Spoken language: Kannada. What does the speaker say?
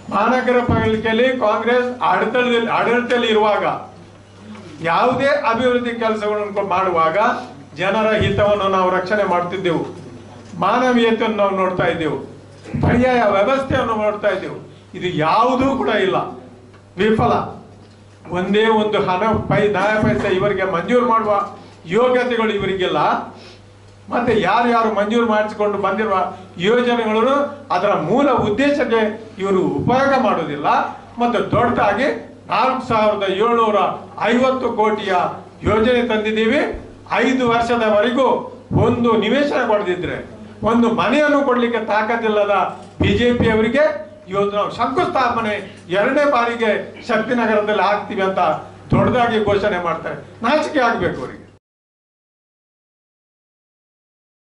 ಮಹಾನಗರ ಪಾಲಿಕೆಯಲ್ಲಿ ಕಾಂಗ್ರೆಸ್ ಆಡಳಿತದಲ್ಲಿ ಆಡಳಿತದಲ್ಲಿ ಇರುವಾಗ ಯಾವುದೇ ಅಭಿವೃದ್ಧಿ ಕೆಲಸಗಳನ್ನು ಮಾಡುವಾಗ ಜನರ ಹಿತವನ್ನು ನಾವು ರಕ್ಷಣೆ ಮಾಡ್ತಿದ್ದೆವು ಮಾನವೀಯತೆಯನ್ನು ನಾವು ನೋಡ್ತಾ ಇದ್ದೆವು ಪರ್ಯಾಯ ವ್ಯವಸ್ಥೆಯನ್ನು ನೋಡ್ತಾ ಇದ್ದೆವು ಇದು ಯಾವುದೂ ಕೂಡ ಇಲ್ಲ ವಿಫಲ ಒಂದೇ ಒಂದು ಹಣ ಪೈ ದಾಯ ಪೈಸೆ ಇವರಿಗೆ ಮಂಜೂರು ಮಾಡುವ ಯೋಗ್ಯತೆಗಳು ಇವರಿಗಿಲ್ಲ ಮತ್ತೆ ಯಾರ್ಯಾರು ಮಂಜೂರು ಮಾಡಿಸಿಕೊಂಡು ಬಂದಿರುವ ಯೋಜನೆಗಳನ್ನು ಅದರ ಮೂಲ ಉದ್ದೇಶಕ್ಕೆ ಇವರು ಉಪಯೋಗ ಮಾಡೋದಿಲ್ಲ ಮತ್ತು ದೊಡ್ಡದಾಗಿ ನಾಲ್ಕು ಸಾವಿರದ ಏಳ್ನೂರ ಐವತ್ತು ಕೋಟಿಯ ಯೋಜನೆ ತಂದಿದ್ದೀವಿ ಐದು ವರ್ಷದವರೆಗೂ ಒಂದು ನಿವೇಶನ ಕೊಡದಿದ್ರೆ ಒಂದು ಮನೆಯನ್ನು ಕೊಡ್ಲಿಕ್ಕೆ ತಾಕತ್ತಿಲ್ಲದ ಬಿಜೆಪಿಯವರಿಗೆ ಇವತ್ತು ನಾವು ಶಂಕುಸ್ಥಾಪನೆ ಎರಡನೇ ಬಾರಿಗೆ ಶಕ್ತಿನಗರದಲ್ಲಿ ಹಾಕ್ತೀವಿ ಅಂತ ದೊಡ್ಡದಾಗಿ ಘೋಷಣೆ ಮಾಡ್ತಾರೆ ನಾಚಿಕೆ ಆಗ್ಬೇಕು ಅವರಿಗೆ